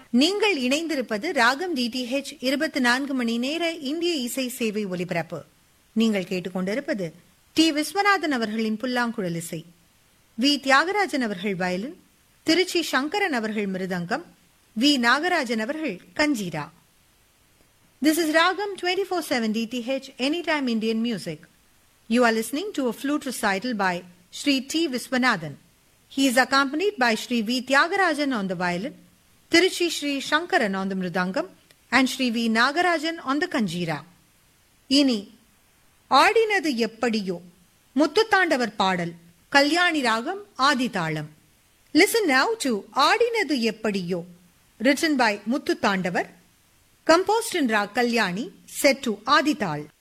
நீங்கள் இணைந்திருப்பது ராகம் டிடிஹெச் இருபத்தி நான்கு மணி நேர இந்திய இசை சேவை ஒலிபரப்பு நீங்கள் கேட்டுக்கொண்டிருப்பது டி விஸ்வநாதன் அவர்களின் புல்லாங்குழல் இசை வி தியாகராஜன் அவர்கள் வயலின் திருச்சி சங்கரன் அவர்கள் மிருதங்கம் வி நாகராஜன் அவர்கள் கஞ்சீரா This is Ragam 24/7 DTH Anytime Indian Music. You are listening to a flute recital by Sri T. Viswanathan. He is accompanied by Sri V. Tyagarajan on the violin, Tiruchi Sri Shankaran on the mridangam, and Sri V. Nagarajan on the kanjira. இனி ஆடினது எப்படியோ முத்துத்தாண்டவர் பாடல் கல்யாணி ராகம் ஆதிதாளம் listen now to ஆடினது எப்படியோ written by Muthuthandavar composed in Rag Kalyani, set to Adital.